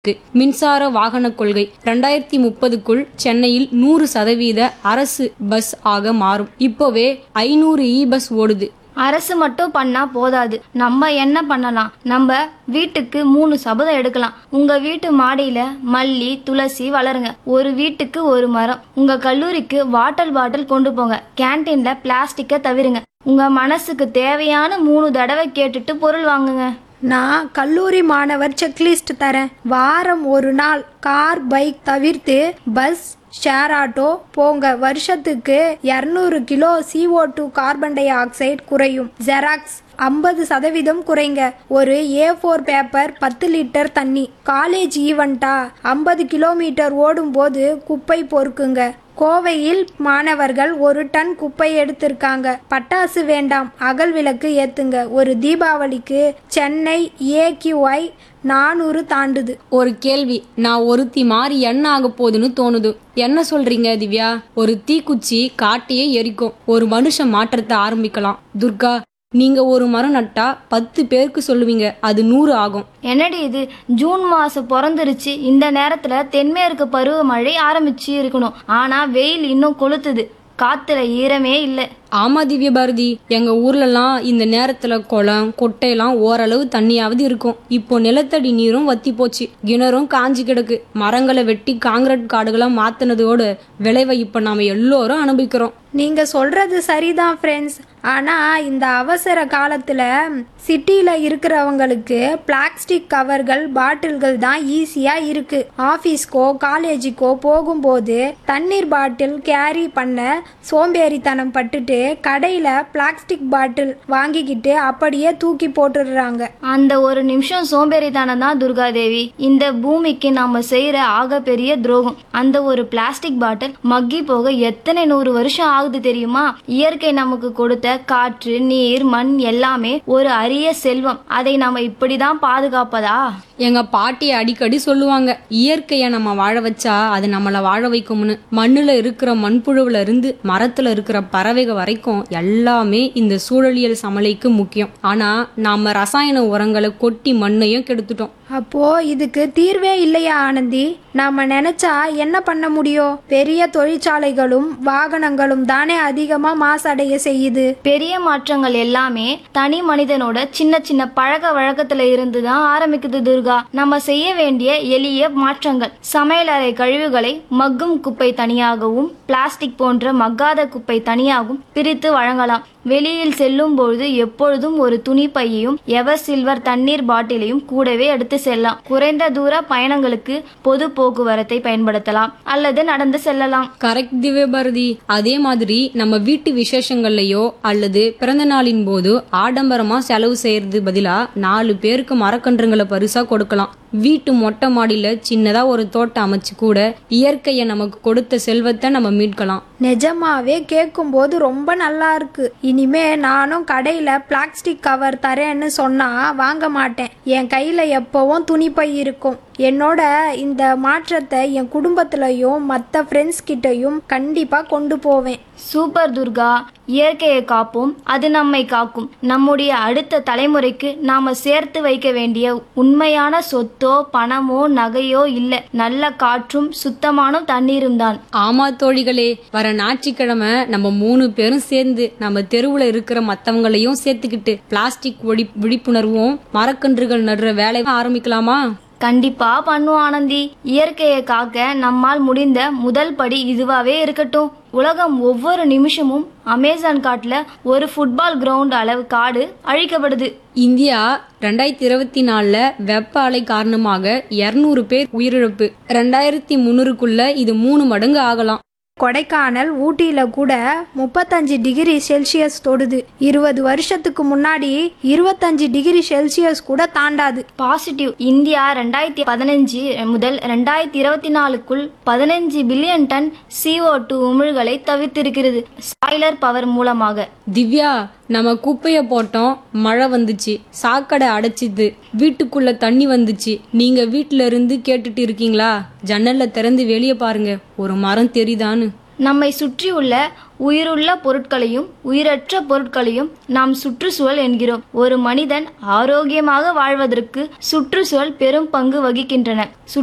இருக்கு மின்சார வாகன கொள்கை ரெண்டாயிரத்தி முப்பதுக்குள் சென்னையில் நூறு சதவீத அரசு பஸ் ஆக மாறும் இப்போவே ஐநூறு இ பஸ் ஓடுது அரசு மட்டும் பண்ணா போதாது நம்ம என்ன பண்ணலாம் நம்ம வீட்டுக்கு மூணு சபதம் எடுக்கலாம் உங்க வீட்டு மாடியில மல்லி துளசி வளருங்க ஒரு வீட்டுக்கு ஒரு மரம் உங்க கல்லூரிக்கு வாட்டர் பாட்டில் கொண்டு போங்க கேன்டீன்ல பிளாஸ்டிக்கை தவிருங்க உங்க மனசுக்கு தேவையான மூணு தடவை கேட்டுட்டு பொருள் வாங்குங்க நான் கல்லூரி மாணவர் செக்லிஸ்ட் தரேன் வாரம் ஒரு நாள் கார் பைக் தவிர்த்து பஸ் ஷேர் ஆட்டோ போங்க வருஷத்துக்கு இரநூறு kilo CO2 two carbon dioxide குறையும் ஜெராக்ஸ் ஐம்பது சதவீதம் குறைங்க ஒரு ஏ ஃபோர் பேப்பர் பத்து லிட்டர் தண்ணி காலேஜ் ஈவெண்ட்டா ஐம்பது கிலோமீட்டர் ஓடும்போது குப்பை பொறுக்குங்க கோவையில் மாணவர்கள் ஒரு டன் குப்பை எடுத்திருக்காங்க பட்டாசு வேண்டாம் அகல் விளக்கு ஏத்துங்க ஒரு தீபாவளிக்கு சென்னை ஏக்யூஐ நானூறு தாண்டுது ஒரு கேள்வி நான் ஒருத்தி மாறி என்ன ஆக போகுதுன்னு தோணுது என்ன சொல்றீங்க திவ்யா ஒரு தீக்குச்சி காட்டையே எரிக்கும் ஒரு மனுஷன் மாற்றத்தை ஆரம்பிக்கலாம் துர்கா நீங்க ஒரு மரம் நட்டா பத்து பேருக்கு சொல்லுவீங்க அது நூறு ஆகும் என்னடி இது ஜூன் மாசம் பிறந்துருச்சு இந்த நேரத்துல தென்மேற்கு பருவமழை ஆரம்பிச்சு இருக்கணும் ஆனா வெயில் இன்னும் கொளுத்துது காத்துல ஈரமே இல்லை ஆமா திவ்ய பாரதி எங்க ஊர்லலாம் இந்த நேரத்துல குளம் கொட்டையெல்லாம் ஓரளவு தண்ணியாவது இருக்கும் இப்போ நிலத்தடி நீரும் வத்தி போச்சு கிணறும் காஞ்சி கிடக்கு மரங்களை வெட்டி காங்கிரீட் காடுகளா மாத்தினதோடு விளைவை இப்ப நாம எல்லோரும் அனுபவிக்கிறோம் நீங்க சொல்றது சரிதான் ஃப்ரெண்ட்ஸ் ஆனா இந்த அவசர காலத்துல சிட்டில இருக்கிறவங்களுக்கு பிளாஸ்டிக் கவர்கள் பாட்டில்கள் தான் ஈஸியா இருக்கு ஆபீஸ்க்கோ காலேஜுக்கோ போகும்போது தண்ணீர் பாட்டில் கேரி பண்ண சோம்பேறித்தனம் பட்டுட்டு கடையில பிளாஸ்டிக் பாட்டில் வாங்கிக்கிட்டு அப்படியே தூக்கி போட்டுடுறாங்க அந்த ஒரு நிமிஷம் சோம்பேறித்தனம் தான் துர்காதேவி இந்த பூமிக்கு நாம செய்யற ஆகப்பெரிய துரோகம் அந்த ஒரு பிளாஸ்டிக் பாட்டில் மக்கி போக எத்தனை நூறு வருஷம் ஆகுது தெரியுமா இயற்கை நமக்கு கொடுத்த காற்று நீர் மண் எல்லாமே ஒரு அரிய செல்வம் அதை நாம இப்படிதான் பாதுகாப்பதா எங்க பாட்டி அடிக்கடி சொல்லுவாங்க இயற்கைய நம்ம வாழ வச்சா அது நம்மள வாழ வைக்கும்னு மண்ணுல இருக்கிற மண்புழுவுல இருந்து மரத்துல இருக்கிற பறவைகள் வரைக்கும் எல்லாமே இந்த சூழலியல் சமலைக்கு முக்கியம் ஆனா நாம ரசாயன உரங்களை கொட்டி மண்ணையும் கெடுத்துட்டோம் அப்போ இதுக்கு தீர்வே இல்லையா ஆனந்தி நாம நினைச்சா என்ன பண்ண முடியும் பெரிய தொழிற்சாலைகளும் வாகனங்களும் தானே அதிகமா மாசடைய செய்யுது பெரிய மாற்றங்கள் எல்லாமே தனி மனிதனோட சின்ன சின்ன பழக்க வழக்கத்துல இருந்து தான் ஆரம்பிக்குது துர்கா நம்ம செய்ய வேண்டிய எளிய மாற்றங்கள் சமையலறை கழிவுகளை மக்கும் குப்பை தனியாகவும் பிளாஸ்டிக் போன்ற மக்காத குப்பை தனியாகவும் பிரித்து வழங்கலாம் வெளியில் செல்லும் பொழுது எப்பொழுதும் ஒரு துணி பையையும் எவர் சில்வர் தண்ணீர் பாட்டிலையும் கூடவே எடுத்து செல்லலாம் குறைந்த தூர பயணங்களுக்கு பொது போக்குவரத்தை பயன்படுத்தலாம் அல்லது நடந்து செல்லலாம் கரெக்ட் திவ்ய பாரதி அதே மாதிரி நம்ம வீட்டு விசேஷங்கள்லயோ அல்லது பிறந்த நாளின் போது ஆடம்பரமா செலவு செய்யறது பதிலா நாலு பேருக்கு மரக்கன்றுங்களை பரிசா கொடுக்கலாம் வீட்டு மொட்டை மாடியில சின்னதா ஒரு தோட்டம் அமைச்சு கூட இயற்கையை நமக்கு கொடுத்த செல்வத்தை நம்ம மீட்கலாம் நிஜமாவே கேட்கும்போது ரொம்ப நல்லா இருக்கு இனிமே நானும் கடையில பிளாஸ்டிக் கவர் தரேன்னு சொன்னா வாங்க மாட்டேன் என் கையில எப்பவும் துணிப்பை இருக்கும் என்னோட இந்த மாற்றத்தை என் குடும்பத்திலையும் மற்ற ஃப்ரெண்ட்ஸ் கிட்டயும் கண்டிப்பா கொண்டு போவேன் சூப்பர் துர்கா இயற்கையை காப்போம் அது நம்மை காக்கும் நம்முடைய அடுத்த தலைமுறைக்கு நாம சேர்த்து வைக்க வேண்டிய உண்மையான சொத்தோ பணமோ நகையோ இல்ல நல்ல காற்றும் சுத்தமான தண்ணீரும் தான் ஆமா தோழிகளே வர ஞாயிற்றுக்கிழமை நம்ம மூணு பேரும் சேர்ந்து நம்ம தெருவுல இருக்கிற மத்தவங்களையும் சேர்த்துக்கிட்டு பிளாஸ்டிக் ஒழி விழிப்புணர்வும் மரக்கன்றுகள் நடுற வேலையை ஆரம்பிக்கலாமா கண்டிப்பா பண்ணுவோம் ஆனந்தி இயற்கையை காக்க நம்மால் முடிந்த முதல் படி இதுவாவே இருக்கட்டும் உலகம் ஒவ்வொரு நிமிஷமும் அமேசான் காட்டுல ஒரு ஃபுட்பால் கிரவுண்ட் அளவு காடு அழிக்கப்படுது இந்தியா ரெண்டாயிரத்தி இருபத்தி நாலுல வெப்ப அலை காரணமாக இருநூறு பேர் உயிரிழப்பு ரெண்டாயிரத்தி முன்னூறுக்குள்ள இது மூணு மடங்கு ஆகலாம் கொடைக்கானல் ஊட்டியில கூட முப்பத்தஞ்சு டிகிரி செல்சியஸ் தொடுது இருபது வருஷத்துக்கு முன்னாடி இருபத்தஞ்சு டிகிரி செல்சியஸ் கூட தாண்டாது பாசிட்டிவ் இந்தியா ரெண்டாயிரத்தி பதினஞ்சு முதல் ரெண்டாயிரத்தி இருபத்தி நாலுக்குள் பதினஞ்சு பில்லியன் டன் CO2 டூ உமிழ்களை தவிர்த்திருக்கிறது ஸ்பாய்லர் பவர் மூலமாக திவ்யா நம்ம குப்பைய போட்டோம் மழை வந்துச்சு சாக்கடை அடைச்சிது வீட்டுக்குள்ள தண்ணி வந்துச்சு நீங்க வீட்ல இருந்து கேட்டுட்டு இருக்கீங்களா ஜன்னல்ல திறந்து வெளியே பாருங்க ஒரு மரம் தெரியுதான்னு நம்மை சுற்றியுள்ள உயிருள்ள பொருட்களையும் உயிரற்ற பொருட்களையும் நாம் சுற்றுச்சூழல் என்கிறோம் ஒரு மனிதன் ஆரோக்கியமாக வாழ்வதற்கு சுற்றுச்சூழல் பெரும் பங்கு வகிக்கின்றன